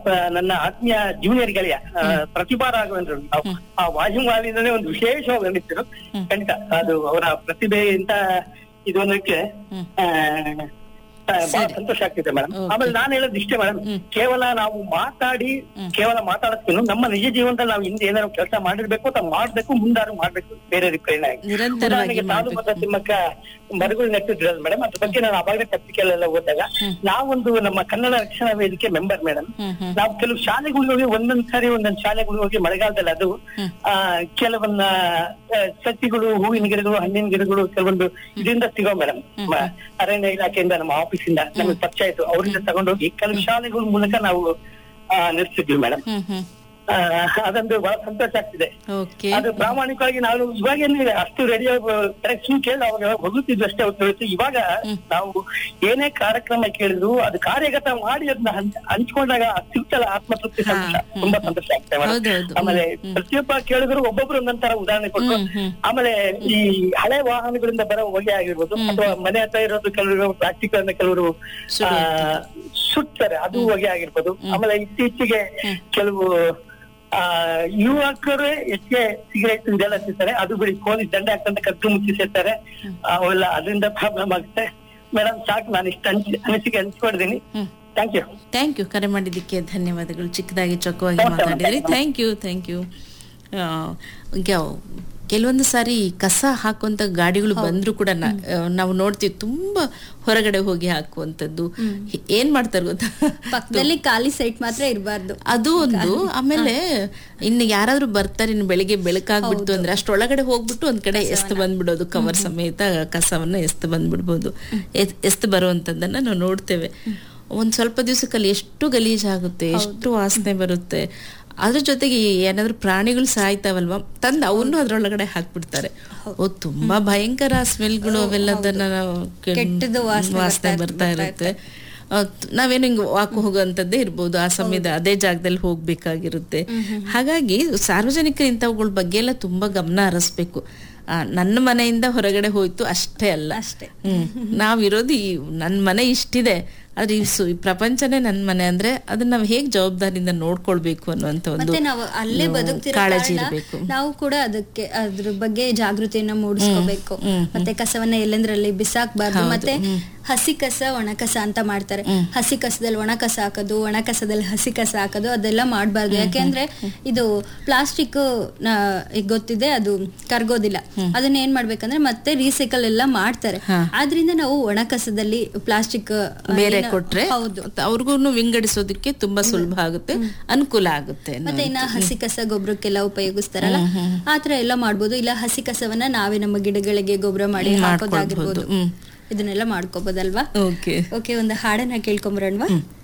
ಆ, ನನ್ನ ಆತ್ಮೀಯ ಜೂನಿಯರ್ ಗೆಳೆಯ ಆ, ಪ್ರತಿಭಾ ರಾಘವೇಂದ್ರ ಆ ವಾಯುಮಾಲಿನೇ ಒಂದು ವಿಶೇಷವಾಗಿ ಅನಿಸಿದ್ರು ಖಂಡಿತ ಅದು ಅವರ ಪ್ರತಿಭೆಯಿಂದ ಇದೊಂದಕ್ಕೆ ಆ, ಆ, ಬಹಳ ಸಂತೋಷ ಆಗ್ತಿದೆ ಮೇಡಮ್ ಆಮೇಲೆ ನಾನು ಹೇಳೋದು ಇಷ್ಟೇ ಮೇಡಮ್ ಕೇವಲ ನಾವು ಮಾತಾಡಿ ಕೇವಲ ಮಾತಾಡೋದ್ಕಿನ್ನು ನಮ್ಮ ನಿಜ ಜೀವನದಲ್ಲಿ ನಾವು ಹಿಂದೆ ಏನಾದ್ರು ಕೆಲಸ ಮಾಡಿರ್ಬೇಕು ಅಥವಾ ಮಾಡ್ಬೇಕು ಮುಂದಾರು ಮಾಡ್ಬೇಕು ಬೇರೆ ಪ್ರೇರಣೆ ಆಗಿ. ನಿರಂತರವಾಗಿ ಉದಾಹರಣೆಗೆ ಸಾಲು ಮತ ತಿಮ್ಮಕ್ಕ ಮರಗಳು ನೆಟ್ಟಿದ್ರಲ್ಲ ಮೇಡಮ್ ಅದ್ರ ಬಗ್ಗೆ ನಾನು ಅವಾಗಲೇ ಪತ್ರಿಕೆಯಲ್ಲೆಲ್ಲ ಓದಿದಾಗ ನಾವೊಂದು ನಮ್ಮ ಕನ್ನಡ ರಕ್ಷಣಾ ವೇದಿಕೆ ಮೆಂಬರ್ ಮೇಡಮ್ ನಾವು ಕೆಲವು ಶಾಲೆಗಳಿಗೆ ಹೋಗಿ ಒಂದೊಂದ್ ಸಾರಿ ಒಂದೊಂದ್ ಶಾಲೆಗಳಿಗೆ ಹೋಗಿ ಮಳೆಗಾಲದಲ್ಲಿ ಅದು ಆ ಕೆಲವನ್ನ ಆ, ಸಸಿಗಳು ಹೂವಿನ ಗಿಡಗಳು ಹಣ್ಣಿನ ಗಿಡಗಳು ಕೆಲವೊಂದು ಇದರಿಂದ ಸಿಗೋ ಮೇಡಮ್ ಅರಣ್ಯ ಇಲಾಖೆಯಿಂದ ನಮ್ಮ ಆಫೀಸಿಂದ ನಮಗೆ ಪರಿಚಯ ಆಯ್ತು ಅವರಿಂದ ತಗೊಂಡೋಗಿ ಕೆಲವು ಶಾಲೆಗಳ ಮೂಲಕ ನಾವು ಆ, ನಡೆಸಿದ್ವಿ ಮೇಡಮ್ ಹ್ಮ್ ಹ್ಮ್ ಅದೊಂದು ಬಹಳ ಸಂತೋಷ ಆಗ್ತಿದೆ ಓಕೆ ಅದು ಪ್ರಾಮಾಣಿಕವಾಗಿ ನಾವು ಇವಾಗ ಏನಿದೆ ಅಷ್ಟು ರೇಡಿಯೋ ಕರೆಕ್ಷನ್ ಕೇಳಿ ಅವಾಗ ಹೋಗುತ್ತಿದ್ವಿ ಅಷ್ಟೇ ಹೊರತು ಹೊರತು ಇವಾಗ ನಾವು ಏನೇ ಕಾರ್ಯಕ್ರಮ ಕೇಳಿದ್ರು ಅದು ಕಾರ್ಯಗತ ಮಾಡಿ ಅದನ್ನ ಹಂಚ್- ಹಂಚ್ಕೊಂಡಾಗ ಸಿಗ್ತಲ್ಲ ಆತ್ಮತೃಪ್ತಿ ಸಂತೋಷ ತುಂಬಾ ಸಂತೋಷ ಆಗ್ತದೆ ಮೇಡಮ್. ಹೌದೌದು. ಆಮೇಲೆ ಪ್ರತಿಯೊಬ್ಬ ಕೇಳಿದ್ರು ಒಬ್ಬೊಬ್ರು ಒಂದೊಂದರ ಉದಾಹರಣೆ ಕೊಟ್ಟು ಆಮೇಲೆ ಈ ಹಳೆ ವಾಹನಗಳಿಂದ ಬರೋ ಹೊಗೆ ಆಗಿರ್ಬೋದು ಅಥವಾ ಮನೆ ಹತ್ರ ಇರೋದು ಕೆಲವರು ಪ್ಲಾಸ್ಟಿಕ್ ಅನ್ನ ಕೆಲವರು ಆ, ಸುಡ್ತಾರೆ ಅದು ಹೊಗೆ ಆಗಿರ್ಬೋದು ಆಮೇಲೆ ಇತ್ತೀಚೆಗೆ ಕೆಲವು ಆ ಯುವಕರು ಹೆಚ್ಚಿಗೆ ಸಿಗರೇಟ್ ಇದೆಲ್ಲ ತಿಂತಾರೆ ಅದು ಬಿಡಿ ಪೊಲೀಸ್ ದಂಡ ಹಾಕ್ತಂತ ಕದ್ದು ಮುಚ್ಚಿ ಸೇರ್ತಾರೆ ಅವೆಲ್ಲ ಅದರಿಂದ ಪ್ರಾಬ್ಲಮ್ ಆಗುತ್ತೆ ಮೇಡಮ್ ಸಾಕು ನಾನು ಇಷ್ಟು ಹಂಚಿ ಅನಿಸಿಕೆ ಹಂಚ್ಕೊಂಡಿದ್ದೀನಿ ಥ್ಯಾಂಕ್ ಯು ಥ್ಯಾಂಕ್ ಯು ಕರೆ ಮಾಡಿದ್ದಕ್ಕೆ ಧನ್ಯವಾದಗಳು ಚಿಕ್ಕದಾಗಿ ಚೊಕ್ಕವಾಗಿ ಮಾತಾಡಿದ್ರಿ ಥ್ಯಾಂಕ್ ಯು ಥ್ಯಾಂಕ್ ಯು ಕೆಲವೊಂದು ಸಾರಿ ಕಸ ಹಾಕುವಂತ ಗಾಡಿಗಳು ಬಂದ್ರು ಕೂಡ ನ- ಆ, ನಾವು ನೋಡ್ತೀವಿ ತುಂಬಾ ಹೊರಗಡೆ ಹೋಗಿ ಹಾಕುವಂತದ್ದು ಏನ್ ಮಾಡ್ತಾರೆ ಗೊತ್ತಾ ಪಕ್ಕದಲ್ಲಿ ಖಾಲಿ ಸೈಟ್ ಮಾತ್ರ ಇರಬಾರ್ದು ಅದು ಒಂದು ಆಮೇಲೆ ಇನ್ನು ಯಾರಾದ್ರೂ ಬರ್ತಾರೆ ಇನ್ನು ಬೆಳಿಗ್ಗೆ ಬೆಳಕಾಗ್ಬಿಡ್ತು ಅಂದ್ರೆ ಅಷ್ಟೊಳಗಡೆ ಹೋಗ್ಬಿಟ್ಟು ಒಂದ್ ಕಡೆ ಎಸ್ತು ಬಂದ್ಬಿಡೋದು ಕವರ್ ಸಮೇತ ಕಸವನ್ನ ಎಸ್ತು ಬಂದ್ಬಿಡ್ಬೋದು ಎತ್- ಎಸ್ತು ಬರುವಂತದ್ದನ್ನ ನಾವು ನೋಡ್ತೇವೆ ಒಂದ್ ಸ್ವಲ್ಪ ದಿವಸಕ್ಕಲ್ಲಿ ಎಷ್ಟು ಗಲೀಜಾಗುತ್ತೆ ಎಷ್ಟು ವಾಸನೆ ಬರುತ್ತೆ ಅದ್ರ ಜೊತೆಗೆ ಈ ಏನಾದ್ರೂ ಪ್ರಾಣಿಗಳು ಸಾಯ್ತಾವಲ್ವಾ ತಂದು ಅವನು ಅದ್ರೊಳಗಡೆ ಹಾಕ್ಬಿಡ್ತಾರೆ ಓ ತುಂಬಾ ಭಯಂಕರ ಸ್ಮೆಲ್ಗಳು ಅವೆಲ್ಲದನ್ನ ನಾವು ಕೆ- ಕೆಟ್ಟದ್ದು ವಾಸನೆ ವಾಸನೆ ಬರ್ತಾ ಇರುತ್ತೆ ಆ, ತ್- ನಾವೇನು ಹಿಂಗ್ ವಾಕ್ ಹೋಗುವಂತದ್ದೇ ಇರ್ಬೋದು ಆ ಸಮಯದ ಅದೇ ಜಾಗದಲ್ಲಿ ಹೋಗ್ಬೇಕಾಗಿರುತ್ತೆ ಹಾಗಾಗಿ ಸಾರ್ವಜನಿಕರು ಇಂಥವುಗಳ ಬಗ್ಗೆ ಎಲ್ಲ ತುಂಬಾ ಗಮನ ಹರಿಸ್ಬೇಕು ಆ, ನನ್ನ ಮನೆಯಿಂದ ಹೊರಗಡೆ ಹೋಯ್ತು ಅಷ್ಟೇ ಅಲ್ಲ ಅಷ್ಟೇ. ಹ್ಮ್ ನಾವಿರೋದು ಈ ನನ್ ಮನೆ ಇಷ್ಟಿದೆ ಆದ್ರೆ ಈ ಸು- ಈ ಪ್ರಪಂಚನೇ ನನ್ ಮನೆ ಅಂದ್ರೆ ಅದನ್ನ ನಾವ್ ಹೇಗ್ ಜವಾಬ್ದಾರಿಯಿಂದ ನೋಡ್ಕೊಳ್ಬೇಕು ಅನ್ನುವಂತ ಒಂದು ಮತ್ತೆ ನಾವು ಅಲ್ಲೇ ಹ್ಮ್, ಬದುಕ್ತಿರೋ ಕಾಳಜಿ ಕಾರಣ ಇರ್ಬೇಕು ನಾವು ಕೂಡ ಅದಕ್ಕೆ ಅದ್ರ ಬಗ್ಗೆ ಜಾಗೃತಿಯನ್ನ ಮೂಡಿಸ್ಕೋಬೇಕು ಮತ್ತೆ ಕಸವನ್ನ ಎಲ್ಲೆಂದ್ರಲ್ಲಿ ಬಿಸಾಕ್ಬಾರ್ದು ಮತ್ತೆ ಹಸಿ ಕಸ ಒಣ ಕಸ ಅಂತ ಮಾಡ್ತಾರೆ ಹಸಿ ಕಸದಲ್ಲಿ ಒಣ ಕಸ ಹಾಕೋದು ಒಣ ಕಸದಲ್ಲಿ ಹಸಿ ಕಸ ಹಾಕೋದು ಅದೆಲ್ಲ ಮಾಡಬಾರ್ದು ಯಾಕೆಂದ್ರೆ ಇದು ಪ್ಲಾಸ್ಟಿಕ್ ಈಗ ಗೊತ್ತಿದೆ ಅದು ಕರ್ಗೋದಿಲ್ಲ ಅದನ್ನ ಏನ್ ಮಾಡ್ಬೇಕಂದ್ರೆ ಮತ್ತೆ ರೀಸೈಕಲ್ ಎಲ್ಲ ಮಾಡ್ತಾರೆ ಆದ್ರಿಂದ ನಾವು ಒಣ ಕಸದಲ್ಲಿ ಪ್ಲಾಸ್ಟಿಕ್ ಬೇರೆ ಕೊಟ್ರೆ ಹೌದು ಅವ್ರಿಗೂ ವಿಂಗಡಿಸೋದಕ್ಕೆ ತುಂಬಾ ಸುಲಭ ಆಗುತ್ತೆ ಅನುಕೂಲ ಆಗುತ್ತೆ ಮತ್ತೆ ಇನ್ನ ಹಸಿ ಕಸ ಗೊಬ್ಬರಕ್ಕೆಲ್ಲ ಉಪಯೋಗಿಸ್ತಾರಲ್ಲ ಆತರ ಎಲ್ಲ ಮಾಡ್ಬೋದು ಇಲ್ಲ ಹಸಿ ಕಸವನ್ನ ನಾವೇ ನಮ್ಮ ಗಿಡಗಳಿಗೆ ಗೊಬ್ಬರ ಮಾಡಿ ಹಾಕೋದಾಗಿರ್ಬೋದು ಇದನ್ನೆಲ್ಲ ಮಾಡ್ಕೋಬೋದಲ್ವಾ ಓಕೆ ಓಕೆ ಒಂದು ಹಾಡನ್ನ ಕೇಳ್ಕೊಂಬರೋಣವಾ